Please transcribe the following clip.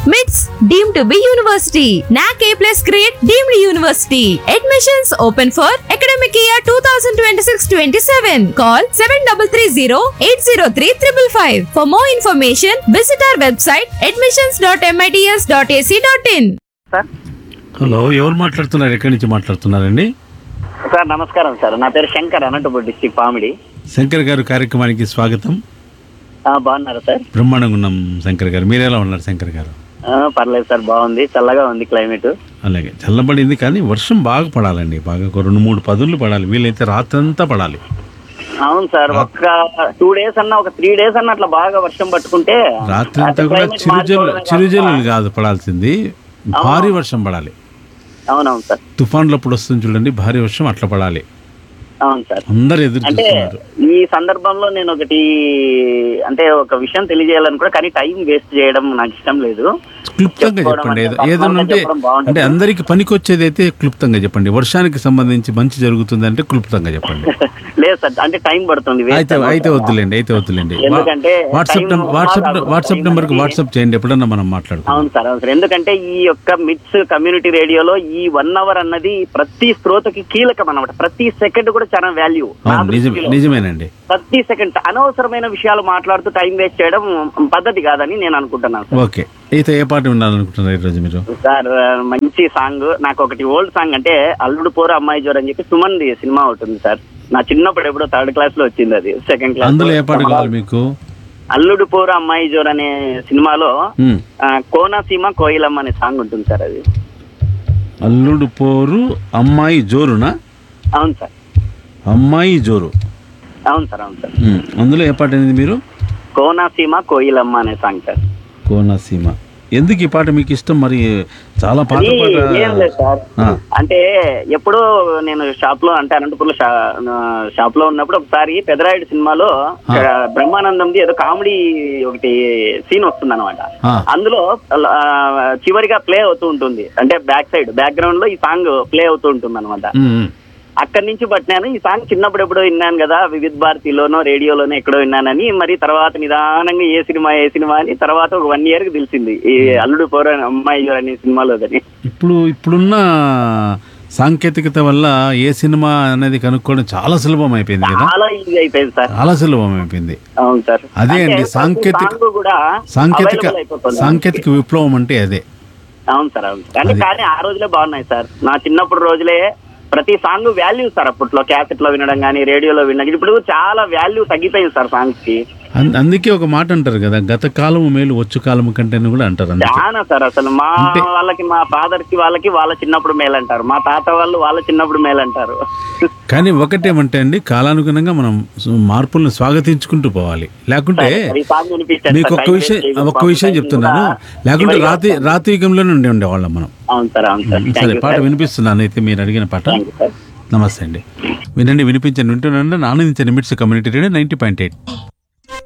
మిట్స్ deem to be university NAAC A plus grade deemed university admissions open for academic year two thousand twenty six twenty seven call seven double three zero eight zero three triple five for more information visit our website admissions dot MITS dot AC dot in sir hello ఎవరు మాట్లాడుతున్నారు ఎక్కడి నుంచి మాట్లాడుతున్నారండి sir నమస్కారం sir నా పేరు Shankar Anantapur district Pamidi Shankar garu కార్యక్రమానికి స్వాగతం ఆ, బాగున్నారా సార్ బ్రహ్మాండంగా ఉన్నాం శంకర్ గారు మీరు ఎలా ఉన్నారు శంకర్ గారు ఆ, పర్లేదు సార్ బాగుంది చల్లగా ఉంది క్లైమేట్ అలాగే చల్లబడింది కానీ వర్షం బాగా పడాలండి బాగా ఒక రెండు మూడు పదులు పడాలి వీలైతే రాత్రంతా పడాలి అవును సార్ ఒక్క టూ డేస్ అన్నా ఒక త్రీ డేస్ అన్న అట్లా బాగా వర్షం పట్టుకుంటే రాత్రి అంతా అట్లా కూడా climate చిరుజల్లు మారిపోవడం చిరుజల్లు కాదు పడాల్సింది భారీ వర్షం పడాలి అవునవును సార్ తుఫాన్లు అప్పుడు వస్తుంది చూడండి భారీ వర్షం అట్లా పడాలి అవును సార్ అందరు ఎదురు అంటే చూస్తున్నారు ఈ సందర్భంలో నేను ఒకటి అంటే ఒక విషయం తెలియజేయాలనుకో కానీ టైం వేస్ట్ చేయడం నాకు ఇష్టం లేదు క్లుప్తంగా చెప్పుకోవడం చెప్పండి అంటే ఏదో- ఏదైనా పర్సనల్గా ఉంటే చెప్పడం బాగుంటుంది. అంటే అందరికి పనికొచ్చేది అయితే క్లుప్తంగా చెప్పండి వర్షానికి సంబంధించి మంచి జరుగుతుంది అంటే క్లుప్తంగా చెప్పండి లేదు సార్ అంటే టైం పడుతుంది waste అయితే అవ్వదు. అయితే వద్దులేండి అయితే వద్దులేండి వా- ఎందుకంటే వాట్సాప్ time నం- వాట్సాప్ బాగా వాట్సాప్ time నెంబర్కి అనేది- వాట్సాప్ చేయండి ఎప్పుడన్నా మనం మాట్లాడుకుందాం అవును సార్ అవును సార్ ఎందుకంటే ఈ యొక్క మిట్స్ కమ్యూనిటీ రేడియోలో ఈ వన్ అవర్ అన్నది ప్రతి శ్రోతకి కీలకం అన్నమాట ప్రతి సెకండ్ కూడా చాలా వాల్యూ అవును నిజమే నిజమేనండి ప్రతి సెకండ్ అనవసరమైన విషయాలు మాట్లాడుతూ టైం వేస్ట్ చేయడం పద్ధతి కాదని నేను అనుకుంటున్నాను సార్. ఓకే అయితే ఏ పాట వినాలనుకుంటున్నారు ఈరోజు మీరు సార్ మంచి సాంగ్ నాకు ఒకటి ఓల్డ్ సాంగ్ అంటే అల్లుడు పోరు అమ్మాయి జోరు అని చెప్పి సుమన్ ది సినిమా ఒకటి ఉంది సార్ నా చిన్నప్పుడు ఎప్పుడో థర్డ్ క్లాస్ లో వచ్చింది అది సెకండ్ క్లాస్ అందులో ఏ పాట కావాలి మీకు అల్లుడు పోరు అమ్మాయి జోరు అనే సినిమాలో ఉమ్. ఆ, కోనసీమ కోయిలమ్మ అనే సాంగ్ ఉంటుంది సార్ అది అల్లుడు పోరు అమ్మాయి జోరునా అవును సార్ అమ్మాయి జోరు అవును సార్ అవును సార్ ఉమ్. అందులో ఏ పాట అనేది మీరు కోనసీమ కోయిలమ్మ అనే సాంగ్ సార్ కోనసీమ ఎందుకు ఈ పాట మీకు ఇష్టం మరి చాలా పాత అది పాట ఏం లేదు సార్ ఆ. అంటే ఎప్పుడో నేను షాప్ లో అంటే అనంతపురంలో షాప్ లో ఉన్నప్పుడు ఒకసారి పెదరాయుడు సినిమాలో ఆ. బ్రహ్మానందంది ఏదో కామెడీ ఒకటి సీన్ వస్తుంది అనమాట ఆ. అందులో ఆ, చివరిగా ప్లే అవుతూ ఉంటుంది అంటే బ్యాక్ సైడ్ బ్యాక్గ్రౌండ్ లో ఈ సాంగ్ ప్లే అవుతూ ఉంటుంది అనమాట ఉమ్, ఉమ్. అక్కడి నుంచి పట్టినాను ఈ సాంగ్ చిన్నప్పుడు ఎప్పుడో విన్నాను కదా వివిధ్ భారతిలోనో రేడియోలోనో ఎక్కడో విన్నానని మరి తర్వాత నిదానంగా ఏ సినిమా ఏ సినిమా అని తర్వాత ఒక వన్ ఇయర్ కి తెలిసింది ఈ అల్లుడు పోర అమ్మాయి జోరు అనే సినిమాలో అని ఇప్పుడు ఇప్పుడున్న సాంకేతికత వల్ల ఏ సినిమా అనేది కనుక్కోవడం చాలా సులభం అయిపోయింది కదా చాలా ఈజీ అయిపోయింది సార్ చాలా సులభం అయిపోయింది అవును సార్ అదే అండి, అంటే సాంకేతిక- సాంగ్ కూడా సాంకేతిక available అయిపోతుంది. సాంకేతిక విప్లవం అంటే అదే అవును సార్ అవును సార్ అంటే అది- కానీ ఆ రోజులే బాగున్నాయి సార్ నా చిన్నప్పుడు రోజులే ప్రతి సాంగ్ వాల్యూ సార్ అప్పట్లో క్యాసెట్ లో వినడం కానీ రేడియోలో వినడం ఇప్పుడు చాలా వాల్యూ తగ్గిపోయింది సార్ సాంగ్స్ కి అన్- అందుకే ఒక మాట అంటారు కదా గత కాలము మేలు వచ్చు కాలము కంటే కూడా అంటారు అందుకే చాలా సార్ అసలు మా అంటే- వాళ్ళకి మా ఫాదర్ కి వాళ్ళకి వాళ్ళ చిన్నప్పుడు మేలు అంటారు మా తాత వాళ్ళు వాళ్ళ చిన్నప్పుడు మేలు అంటారు కానీ ఒకటేమంటే అండి కాలానుగుణంగా మనం సు- మార్పులను స్వాగతించుకుంటూ పోవాలి లేకుంటే ఈ సాంగ్ వినిపించండి మీకు సార్. ఒక్క టైం విషయం వేస్ట్ చేయకుండా ఒక్క విషయం పాపం చెప్తున్నాను కూడా లేకుంటే చివరిగా రాతి రాతి యుగంలోనే ఉండే ఉండేవాళ్ళం మనం అవును సార్ అవును సార్ సరే థ్యాంక్ యూ పాట సార్ వినిపిస్తున్నాను అయితే మీరు అడిగిన పాట థ్యాంక్ యూ సార్ నమస్తే అండి వినండి వినిపించండి వింటున్నాను ఆనందించండి MITS community radio ninety point eight